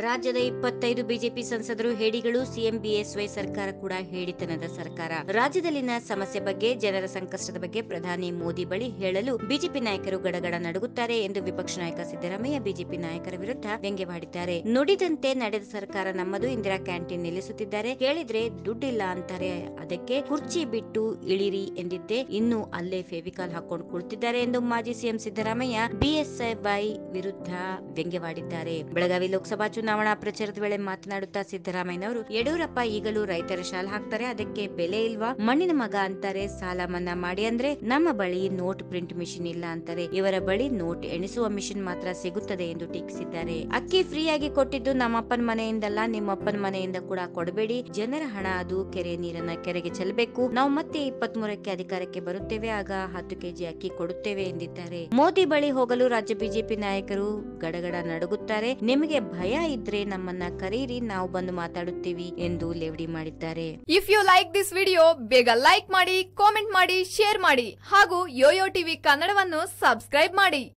ರಾಜ್ಯದ ಇಪ್ಪತ್ತೈದು ಬಿಜೆಪಿ ಸಂಸದರು ಹೇಡಿಗಳು ಸಿಎಂ ಬಿಎಸ್ವೈ ಸರ್ಕಾರ ಕೂಡ ಹೇಡಿತನದ ಸರ್ಕಾರ ರಾಜ್ಯದಲ್ಲಿನ ಸಮಸ್ಯೆ ಬಗ್ಗೆ ಜನರ ಸಂಕಷ್ಟದ ಬಗ್ಗೆ ಪ್ರಧಾನಿ ಮೋದಿ ಬಳಿ ಹೇಳಲು ಬಿಜೆಪಿ ನಾಯಕರು ಗಡಗಡ ನಡುಗುತ್ತಾರೆ ಎಂದು ವಿಪಕ್ಷ ನಾಯಕ ಸಿದ್ದರಾಮಯ್ಯ ಬಿಜೆಪಿ ನಾಯಕರ ವಿರುದ್ಧ ವ್ಯಂಗ್ಯವಾಡಿದ್ದಾರೆ ನುಡಿದಂತೆ ನಡೆದ ಸರ್ಕಾರ ನಮ್ಮದು ಇಂದಿರಾ ಕ್ಯಾಂಟೀನ್ ನಿಲ್ಲಿಸುತ್ತಿದ್ದಾರೆ ಕೇಳಿದ್ರೆ ದುಡ್ಡಿಲ್ಲ ಅಂತಾರೆ ಅದಕ್ಕೆ ಕುರ್ಚಿ ಬಿಟ್ಟು ಇಳಿರಿ ಎಂದಿದ್ದೆ ಇನ್ನು ಅಲ್ಲೇ ಫೆವಿಕಾಲ್ ಹಾಕೊಂಡು ಕುಳಿತಿದ್ದಾರೆ ಎಂದು ಮಾಜಿ ಸಿಎಂ ಸಿದ್ದರಾಮಯ್ಯ ಬಿಎಸ್ವೈ ವಿರುದ್ಧ ವ್ಯಂಗ್ಯವಾಡಿದ್ದಾರೆ ಬೆಳಗಾವಿ ಲೋಕಸಭಾ ಚುನಾವಣಾ ಪ್ರಚಾರದ ವೇಳೆ ಮಾತನಾಡುತ್ತಾ ಸಿದ್ದರಾಮಯ್ಯನವರು ಯಡಿಯೂರಪ್ಪ ಈಗಲೂ ರೈತರ ಶಾಲೆ ಹಾಕ್ತಾರೆ ಅದಕ್ಕೆ ಬೆಲೆ ಇಲ್ವಾ ಮಣ್ಣಿನ ಮಗ ಅಂತಾರೆ ಸಾಲ ಮನ್ನಾ ಮಾಡಿ ಅಂದ್ರೆ ನಮ್ಮ ಬಳಿ ನೋಟ್ ಪ್ರಿಂಟ್ ಮಿಷಿನ್ ಇಲ್ಲ ಅಂತಾರೆ ಇವರ ಬಳಿ ನೋಟ್ ಎಣಿಸುವ ಮಿಷಿನ್ ಮಾತ್ರ ಸಿಗುತ್ತದೆ ಎಂದು ಟೀಕಿಸಿದ್ದಾರೆ ಅಕ್ಕಿ ಫ್ರೀ ಆಗಿ ಕೊಟ್ಟಿದ್ದು ನಮ್ಮಪ್ಪನ ಮನೆಯಿಂದಲ್ಲ ನಿಮ್ಮಪ್ಪನ ಮನೆಯಿಂದ ಕೂಡ ಕೊಡಬೇಡಿ ಜನರ ಹಣ ಅದು ಕೆರೆ ನೀರನ್ನ ಕೆರೆಗೆ ಚೆಲ್ಲಬೇಕು ನಾವು ಮತ್ತೆ ಇಪ್ಪತ್ತ್ ಮೂರಕ್ಕೆ ಅಧಿಕಾರಕ್ಕೆ ಬರುತ್ತೇವೆ ಆಗ ಹತ್ತು ಕೆಜಿ ಅಕ್ಕಿ ಕೊಡುತ್ತೇವೆ ಎಂದಿದ್ದಾರೆ ಮೋದಿ ಬಳಿ ಹೋಗಲು ರಾಜ್ಯ ಬಿಜೆಪಿ ನಾಯಕರು ಗಡಗಡ ನಡುಗುತ್ತಾರೆ ನಿಮಗೆ ಭಯ ಇದ್ರೆ ನಮ್ಮನ್ನ ಕರೆಯಿರಿ ನಾವು ಬಂದು ಮಾತಾಡುತ್ತೀವಿ ಎಂದು ಲೇವಡಿ ಮಾಡಿದ್ದಾರೆ if you like this video ಬೇಗ ಲೈಕ್ ಮಾಡಿ ಕಾಮೆಂಟ್ ಮಾಡಿ ಶೇರ್ ಮಾಡಿ ಹಾಗೂ ಯೋಯೋ ಟಿವಿ ಕನ್ನಡವನ್ನು ಸಬ್ಸ್ಕ್ರೈಬ್ ಮಾಡಿ